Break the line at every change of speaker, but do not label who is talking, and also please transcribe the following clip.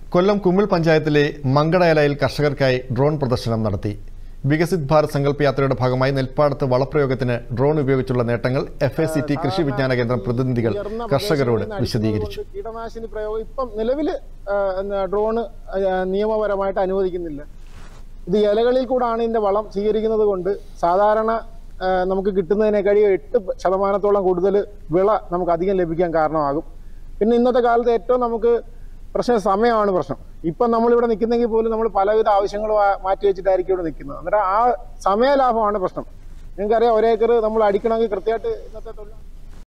കൊല്ലം കുമ്മിൾ പഞ്ചായത്തിലെ മങ്കടയലയിൽ കർഷകർക്കായി ഡ്രോൺ പ്രദർശനം നടത്തി വികസിത് ഭാരത് സങ്കല്പ യാത്രയുടെ ഭാഗമായി നെൽപ്പാടത്ത് വളപ്രയോഗത്തിന് ഡ്രോൺ ഉപയോഗിച്ചുള്ള നേട്ടങ്ങൾ എഫ് എ സി ടി കൃഷി വിജ്ഞാന കേന്ദ്രം പ്രതിനിധികൾ
ഉയർന്ന
കർഷകരോട്
പ്രദേശങ്ങളിൽ നിന്ന്
വിശദീകരിച്ചു
അടിക്കുന്നത് കൊണ്ട് കീടനാശിനി പ്രയോഗം ഇപ്പം നിലവിൽ ഡ്രോണ് നിയമപരമായിട്ട് അനുവദിക്കുന്നില്ല ഇത് ഇലകളിൽ കൂടാണ് ഇതിന്റെ വളം സ്വീകരിക്കുന്നത് കൊണ്ട് സാധാരണ ആ, നമുക്ക് കിട്ടുന്നതിനേക്കാളും എട്ട് ശതമാനത്തോളം കൂടുതൽ വിള നമുക്ക് അധികം ലഭിക്കാൻ കാരണമാകും പിന്നെ ഇന്നത്തെ കാലത്ത് ഏറ്റവും നമുക്ക് പ്രശ്നം സമയമാണ് പ്രശ്നം ഇപ്പം നമ്മളിവിടെ നിൽക്കുന്നെങ്കിൽ പോലും നമ്മൾ പലവിധ ആവശ്യങ്ങൾ മാറ്റി വെച്ചിട്ടായിരിക്കും ഇവിടെ നിൽക്കുന്നത് അന്നേരം ആ സമയലാഭമാണ് പ്രശ്നം നിങ്ങൾക്കറിയാം ഒരേക്കർ നമ്മൾ അടിക്കണമെങ്കിൽ കൃത്യമായിട്ട് ഇന്നത്തെ തൊഴിൽ